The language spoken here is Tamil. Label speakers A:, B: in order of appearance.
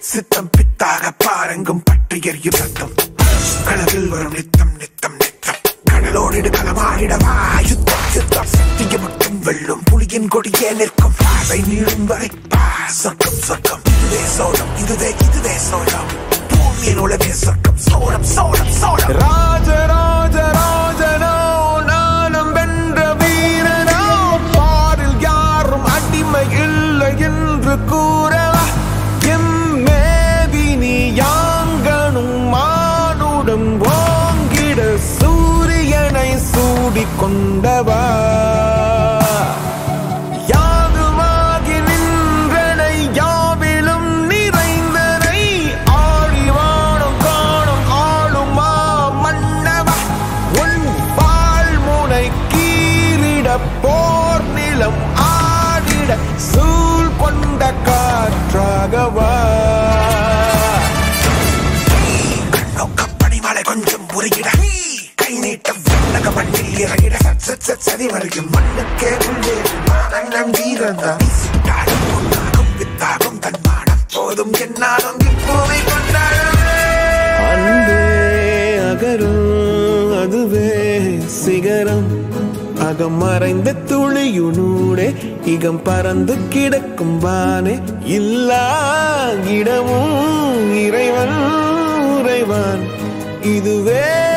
A: சித்தம் பித்தாக பாருங்கும் பற்றி எரியும் ரத்தம் கடலில் வரும் நித்தம் நித்தம் நித்தம் கடலோடு களமாடிடவா யுத்தம் யுத்தம் சத்திய மட்டும் வெல்லும் புலியின் கொடியே நிற்கும் பாதை நீளும் வரை பா சொர்க்கம் சொர்க்கம் இதுவே சோழம் இதுவே இதுவே சோழம் பூமியின் உலகே சொர்க்கம் சோழம் சோழம் சோழம்
B: ராஜ ராஜ ராஜனோ நானும் வென்ற வீரனோ பாரில் யாரும் அடிமை இல்லை என்று கூறவா எம் மேதினி யாங்கனும் மானுடம் ஓங்கிட சூரியனை சூடிக் கொண்டவா யாதுமாகி நின்றனை யாவிலும் நிறைந்தனை ஆழிவானம் காணும் ஆளுமா மன்னவா உன் வாழ்முனை கீறிட போர் நிலம் ஆடிட சூழ் கொண்ட காற்றாகவா
A: நோக்கப்படி மலை கொஞ்சம் முறியிட கை நீட்ட விண்ணக மண்ணில் இறங்கிட சத் சத் சத் சதி வருகும் மண்ணுக்கே உள்ளே மானம் வீரந்தான் வீசிட்டாலும் பொன்னாகும் வித்தாகும் தன்மானம் போதும் என்னாலும் இப்போதை கொண்டாடவே
B: அன்பே அகரம் அதுவே சிகரம் அகம் மறைந்த துளியுனூடே இகம் பறந்து கிடக்கும் வானே இல்லா இடமும் இறைவன் உறைவான் இதுவே